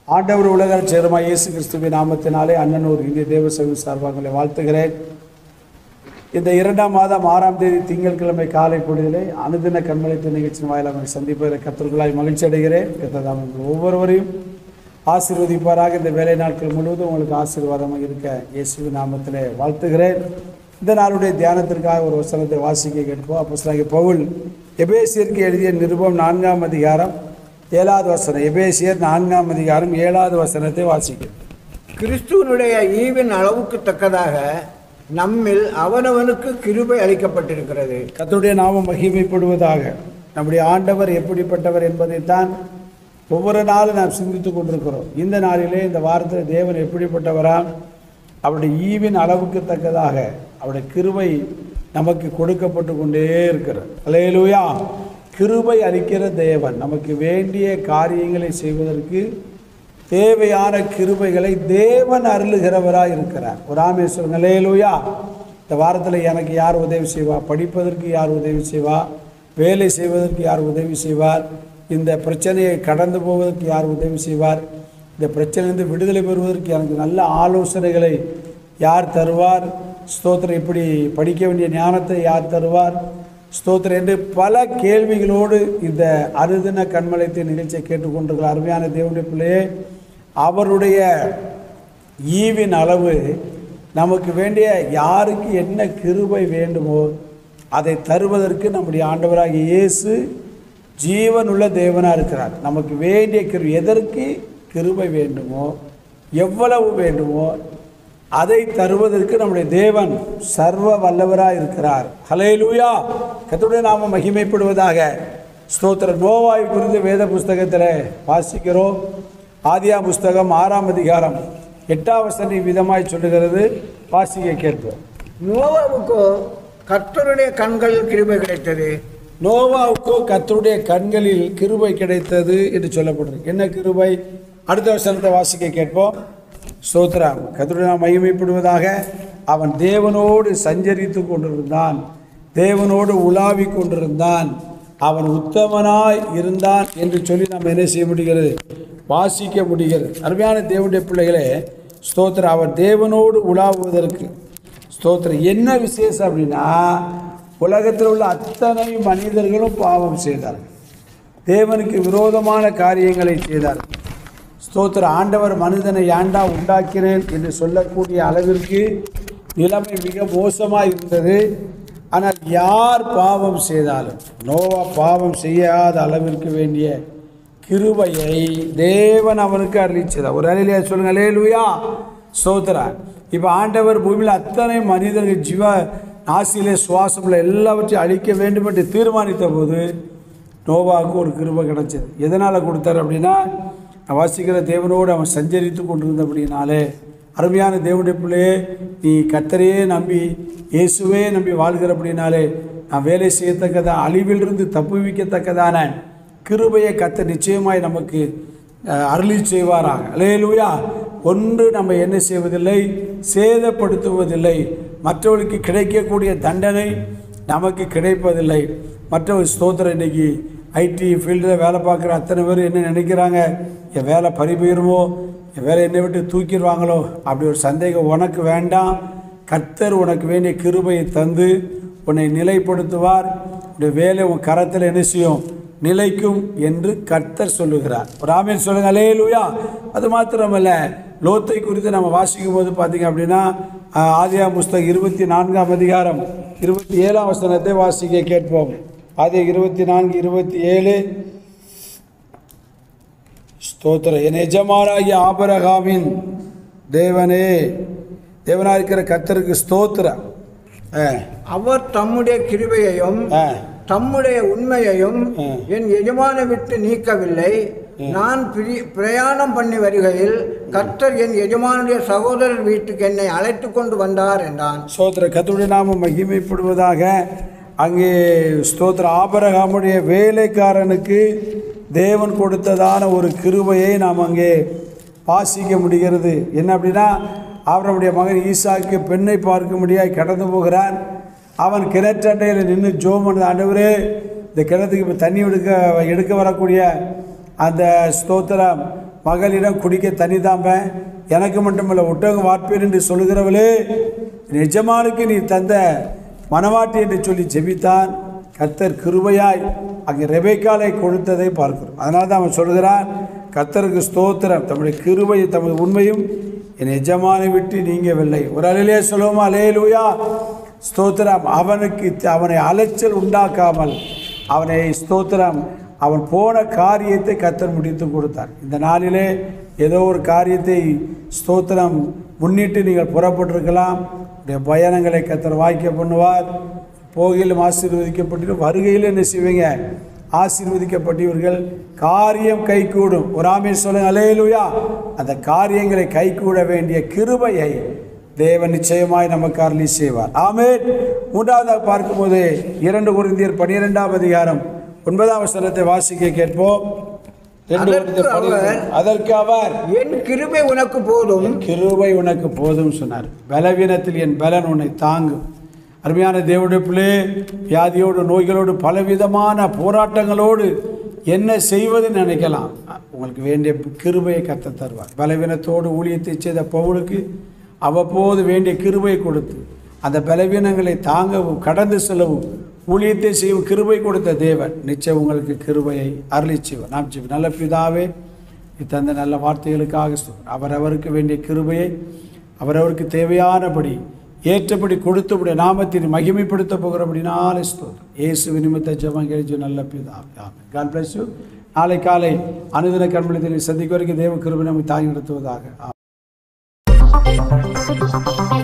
ஆண்டவர் உலக சேருமா இயேசு கிறிஸ்துவின் நாமத்தினாலே அண்ணனூர் இந்திய தேவ சபை சார்பாக உங்களை வாழ்த்துகிறேன் இந்த இரண்டாம் மாதம் ஆறாம் தேதி திங்கட்கிழமை காலை பொழுதிலே அனுதின கண்மலைத்த நிகழ்ச்சியின் வாயிலாக உங்களை சந்திப்பதில் கத்தர்களாய் மகிழ்ச்சி அடைகிறேன் கத்ததாம் உங்கள் ஒவ்வொருவரையும் ஆசீர்வதிப்பாராக இந்த வேலை நாட்கள் முழுவதும் உங்களுக்கு ஆசீர்வாதமாக இருக்க இயேசுவின் நாமத்திலே வாழ்த்துகிறேன் இந்த நாளுடைய தியானத்திற்காக ஒரு வசனத்தை வாசிக்க கேட்போம் அப்போ பவுல் எபேசியருக்கு எழுதிய நிருபம் நான்காம் அதிகாரம் ஏழாவது வசனம் எபேசியர் நான்காம் அதிகாரம் ஏழாவது வசனத்தை வாசிக்கிறேன் கிறிஸ்துவனுடைய ஈவின் அளவுக்கு தக்கதாக நம்மில் அவனவனுக்கு கிருபை அளிக்கப்பட்டிருக்கிறது கர்த்தருடைய நாமம் மகிமைப்படுவதாக நம்முடைய ஆண்டவர் எப்படிப்பட்டவர் என்பதைத்தான் ஒவ்வொரு நாளும் நாம் சிந்தித்துக் கொண்டிருக்கிறோம் இந்த நாளிலே இந்த வாரத்தில் தேவன் எப்படிப்பட்டவரா அவருடைய ஈவின் அளவுக்கு தக்கதாக அவருடைய கிருபை நமக்கு கொடுக்கப்பட்டு கொண்டே இருக்கிறது அலையலூயா கிருபை அளிக்கிற தேவன் நமக்கு வேண்டிய காரியங்களை செய்வதற்கு தேவையான கிருபைகளை தேவன் அருளுகிறவராக இருக்கிறார் ஒரு ராமேஸ்வரன் நிலையிலூயா இந்த வாரத்தில் எனக்கு யார் உதவி செய்வா படிப்பதற்கு யார் உதவி செய்வா வேலை செய்வதற்கு யார் உதவி செய்வார் இந்த பிரச்சனையை கடந்து போவதற்கு யார் உதவி செய்வார் இந்த பிரச்சனையிலிருந்து விடுதலை பெறுவதற்கு எனக்கு நல்ல ஆலோசனைகளை யார் தருவார் ஸ்தோத்திரம் இப்படி படிக்க வேண்டிய ஞானத்தை யார் தருவார் ஸ்தோத்திரம் என்று பல கேள்விகளோடு இந்த அருதின கண்மலைத்தை நிகழ்ச்சியை கேட்டுக்கொண்டிருக்கிற அருமையான தேவனுடைய பிள்ளையே அவருடைய ஈவின் அளவு நமக்கு வேண்டிய யாருக்கு என்ன கிருபை வேண்டுமோ அதை தருவதற்கு நம்முடைய ஆண்டவராகிய இயேசு ஜீவனுள்ள தேவனாக இருக்கிறார் நமக்கு வேண்டிய கிரு எதற்கு கிருபை வேண்டுமோ எவ்வளவு வேண்டுமோ அதை தருவதற்கு நம்முடைய தேவன் சர்வ வல்லவராக இருக்கிறார் ஹலேலூயா கத்துடைய நாம மகிமைப்படுவதாக ஸ்தோத்திர நோவாய் குறித்து வேத புஸ்தகத்தில் வாசிக்கிறோம் ஆதியா புஸ்தகம் ஆறாம் அதிகாரம் எட்டாம் வசனி விதமாய் சொல்லுகிறது வாசிக்க கேட்போம் நோவாவுக்கோ கர்த்தருடைய கண்களில் கிருபை கிடைத்தது நோவாவுக்கோ கர்த்தருடைய கண்களில் கிருபை கிடைத்தது என்று சொல்லப்படுறது என்ன கிருபை அடுத்த வசனத்தை வாசிக்க கேட்போம் ஸ்தோத்ரா கர்த்தருடைய நாம் மகிமைப்படுவதாக அவன் தேவனோடு சஞ்சரித்து கொண்டிருந்தான் தேவனோடு உலாவி கொண்டிருந்தான் அவன் உத்தமனாய் இருந்தான் என்று சொல்லி நாம் என்ன செய்ய முடிகிறது வாசிக்க முடிகிறது அருமையான தேவனுடைய பிள்ளைகளே ஸ்தோத்திரம் அவர் தேவனோடு உலாவுவதற்கு ஸ்தோத்திரம் என்ன விசேஷம் அப்படின்னா உலகத்தில் உள்ள அத்தனை மனிதர்களும் பாவம் செய்தார்கள் தேவனுக்கு விரோதமான காரியங்களை செய்தார்கள் ஸ்தோத்திர ஆண்டவர் மனிதனை ஏண்டா உண்டாக்கினேன் என்று சொல்லக்கூடிய அளவிற்கு நிலைமை மிக மோசமாக இருந்தது ஆனால் யார் பாவம் செய்தாலும் நோவா பாவம் செய்யாத அளவிற்கு வேண்டிய கிருபையை தேவன் அவனுக்கு அருளிச்சதா ஒரு அலையிலே சொல்லுங்க லேலுயா சோத்ரா இப்போ ஆண்டவர் பூமியில் அத்தனை மனிதர்கள் ஜீவ நாசியிலே சுவாசமில் எல்லாவற்றையும் அழிக்க வேண்டும் என்று தீர்மானித்த போது நோவாவுக்கு ஒரு கிருபை கிடைச்சது எதனால் கொடுத்தாரு அப்படின்னா நான் வாசிக்கிற தேவனோடு அவன் சஞ்சரித்து கொண்டிருந்தபடினாலே அருமையான தேவனுடைய பிள்ளையே நீ கத்தரையே நம்பி இயேசுவே நம்பி வாழ்கிறபடினாலே நான் வேலை செய்யத்தக்கதான் அழிவிலிருந்து தப்புவிக்கத்தக்கதான கிருபையை கத்த நிச்சயமாய் நமக்கு அஹ், அருளி செய்வாராக அலேலூயா ஒன்று நம்ம என்ன செய்வதில்லை சேதப்படுத்துவதில்லை மற்றவர்களுக்கு கிடைக்கக்கூடிய தண்டனை நமக்கு கிடைப்பதில்லை மற்றவர் ஸ்தோத்திரம் இன்னைக்கு ஐடி ஃபீல்டில் வேலை பார்க்குற அத்தனை பேர் என்ன நினைக்கிறாங்க என் வேலை பறிபோயிருமோ என் வேலை என்னை விட்டு தூக்கிடுவாங்களோ அப்படி ஒரு சந்தேகம் உனக்கு வேண்டாம் கர்த்தர் உனக்கு வேண்டிய கிருபையை தந்து உன்னை நிலைப்படுத்துவார் உன்னுடைய வேலை உன் கரத்தில் என்ன செய்யும் நிலைக்கும் என்று கர்த்தர் சொல்லுகிறார் ஒரு ஆமீன் சொல்லுங்க அலேலுயா அது மாத்திரமல்ல லோத்தை குறித்து நம்ம வாசிக்கும் போது பார்த்தீங்க அப்படின்னா ஆஹ், ஆதியா புஸ்தகம் இருபத்தி நான்காம் அதிகாரம் இருபத்தி ஏழாம் வசனத்தை வாசிக்க கேட்போம் ஆதியா இருபத்தி நான்கு இருபத்தி ஏழு ஸ்தோத்திரம் என் எஜமானாகிய ஆபரகாமின் தேவனே தேவனாக இருக்கிற கர்த்தருக்கு ஸ்தோத்திரம் ஆ, அவர் தம்முடைய கிருபையையும் ஆ, தம்முடைய உண்மையையும் ம். என் எஜமானை விட்டு நீக்கவில்லை நான் பிரி- பிரயாணம் பண்ணி வருகையில் கர்த்தர் என் எஜமானுடைய சகோதரர் வீட்டுக்கு என்னை அழைத்து கொண்டு வந்தார் என்றான் ஸ்தோத்திர கர்த்தருடைய நாமம் மகிமைப்படுவதாக அங்கே ஸ்தோத்திர ஆபரகாமுடைய வேலைக்காரனுக்கு தேவன் கொடுத்ததான ஒரு கிருபையை நாம் அங்கே வாசிக்க முடிகிறது என்ன அப்படின்னா அவருடைய மகன் ஈசாக்கு பெண்ணை பார்க்க முடியாது கடந்து போகிறான் அவன் கிணற்றண்டையில் நின்று ஜோம் பண்ணது ஆண்டவரே இந்த கிணத்துக்கு இப்போ தண்ணி எடுக்க எடுக்க வரக்கூடிய அந்த ஸ்தோத்திரம் மகளிடம் குடிக்க தனிதாம எனக்கு மட்டுமல்ல ஒட்டகம் வார்ப்பேன் என்று சொல்லுகிறவளே என் எஜமானுக்கு நீ தந்த மனவாட்டி என்று சொல்லி ஜெபித்தான் கர்த்தர் கிருபையாய் அங்கே ரெபேக்காலை கொடுத்ததை பார்க்கிறோம் அதனால தான் அவன் சொல்கிறான் கர்த்தருக்கு ஸ்தோத்திரம் தம்முடைய கிருபையை தமது உண்மையும் என் எஜமானை விட்டு நீங்கவில்லை ஒரு அலையிலே சொல்லுவோமா அலேலுயா ஸ்தோத்திரம் அவனுக்கு அவனை அலைச்சல் உண்டாக்காமல் அவனை ஸ்தோத்திரம் அவன் போன காரியத்தை கத்தர் முடித்து கொடுத்தார் இந்த நாளிலே ஏதோ ஒரு காரியத்தை ஸ்தோத்திரம் முன்னிட்டு நீங்கள் புறப்பட்டிருக்கலாம் உடைய பயணங்களை கத்தர் வாய்க்க பண்ணுவார் போகையிலும் ஆசீர்வதிக்கப்பட்டு வருகையில் என்ன செய்வீங்க ஆசீர்வதிக்கப்பட்டவர்கள் காரியம் கைகூடும் ஒரு ஆமே சொல்லுங்க அலேலுயா அந்த காரியங்களை கைகூட வேண்டிய கிருபையை தேவன் நிச்சயமாய் நமக்கு அருளி செய்வார் ஆமென் மூன்றாவதாக பார்க்கும்போது இரண்டு குருந்தியர் பனிரெண்டாம் அதிகாரம் ஒன்பதாம் வசனத்தை வாசிக்க கேட்போம் ரெண்டு அதற்கு குருந்தியர் பன்னிரண்டு. அதற்கு அவர் என் கிருபை உனக்கு போதும் கிருபை உனக்கு போதும் சொன்னார் பலவீனத்தில் என் பலன் உன்னை தாங்கும் அருமையான தேவனுடைய பிள்ளை வியாதியோடு நோய்களோடு பலவிதமான போராட்டங்களோடு என்ன செய்வதுன்னு நினைக்கலாம் உங்களுக்கு வேண்டிய கிருபையை கத்த தருவார் பலவீனத்தோடு ஊழியத்தை செய்த பவுலுக்கு அவ்வப்போது வேண்டிய கிருபையை கொடுத்து அந்த பலவீனங்களை தாங்கவும் கடந்து செல்லவும் ஊழியத்தை செய்யும் கிருபை கொடுத்த தேவன் நிச்சயம் உங்களுக்கு கிருபையை அருளி செய்வார் நாம் செய்வோம் நல்ல பிதாவே தந்த நல்ல வார்த்தைகளுக்காக ஸ்தோத்திரம். அவரவருக்கு வேண்டிய கிருபையை அவரவருக்கு தேவையானபடி ஏற்றபடி கொடுத்தபடி நாமத்தின் மகிமைப்படுத்த போகிறபடினாலே ஸ்தோத்திரம் இயேசு நிமித்த ஜெபம் கேள்வி நல்ல பிதாவே ஆமென் காட் பிளஸ் யூ நாளை காலை அனுதின கண்மொழித்தில் சந்திக்க வரைக்கும் தேவ கிருபை நமக்கு தாங்கி நடத்துவதாக ஆமென்.